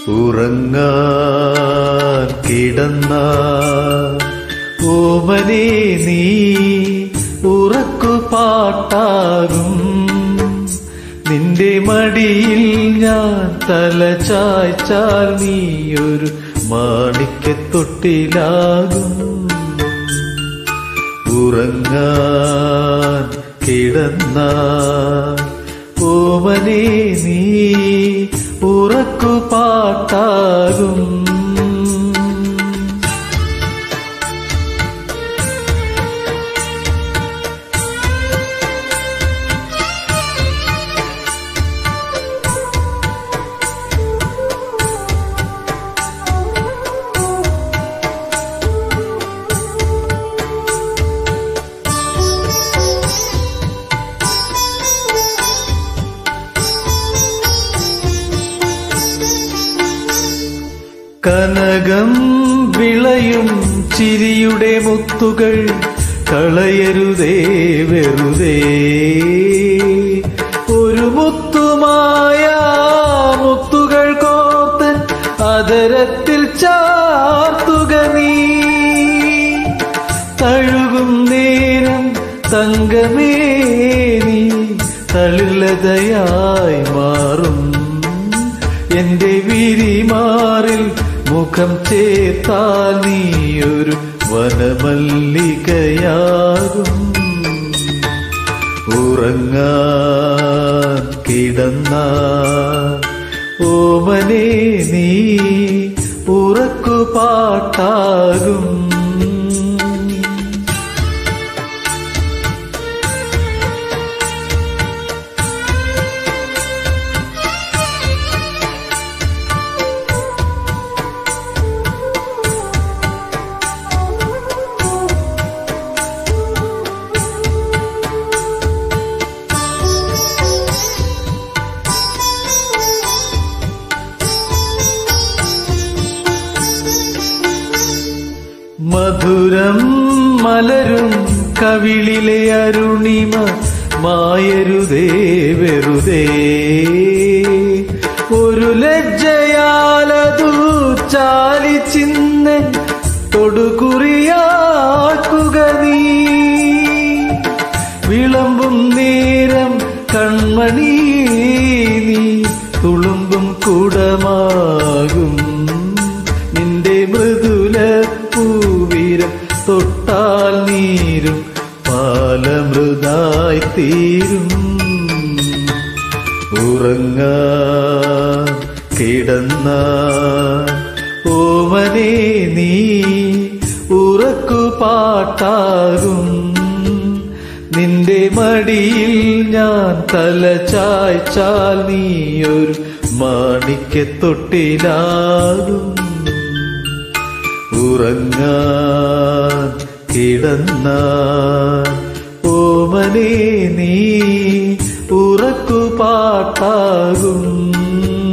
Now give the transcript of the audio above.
ഉറങ്ങാൻ കിടന്ന ഓമനെ നീ ഉറക്കു പാട്ടാകും നിന്റെ മടിയിൽ ഞാൻ തല ചായ്ച്ചാൽ നീയൊരു മാണിക്കത്തൊട്ടിലാകും ഉറങ്ങാൻ കിടന്ന ഓമനെ നീ ഉറക്കു പാട്ടാകും കനകം വിളയും ചിരിയുടെ മുത്തുകൾ കളയരുതേ വെറുതേ ഒരു മുത്തുമായ മുത്തുകൾ കോർത്ത് അതരത്തിൽ ചാർത്തുക നീ തഴുകും നേരം തങ്കമേ നീ തളിലതയായി മാറും എന്റെ വിരിമാറിൽ മുഖം ചേർത്താൽ നീയൊരു വനമല്ലികയാകും ഉറങ്ങാൻ കിടന്ന ഓമനെ നീ ഉറക്കു പാട്ടാകും മധുരം മലരും കവിളിലെ അരുണിമ മായരുതേ വെറുതേ ഒരു ലജ്ജയാലതു ചാലിച്ചിന്ന് തൊടുകുറിയാക്കുക നീ വിളമ്പും നേരം കൺമണി നീ തുളുമ്പും കുടമാകും നിന്റെ മൃദുല പൂവിരം തൊട്ടാൽ നീരും പാലമൃതായി തീരും ഉറങ്ങാൻ കിടന്ന ഓമനെ നീ ഉറക്കു പാട്ടാകും നിന്റെ മടിയിൽ ഞാൻ തല ചായ്ച്ചാൽ നീയൊരു മാണിക്കത്തൊട്ടിലാകും ഉറങ്ങാൻ കിടന്ന ഓമനെ നീ ഉറക്കു പാട്ടാകും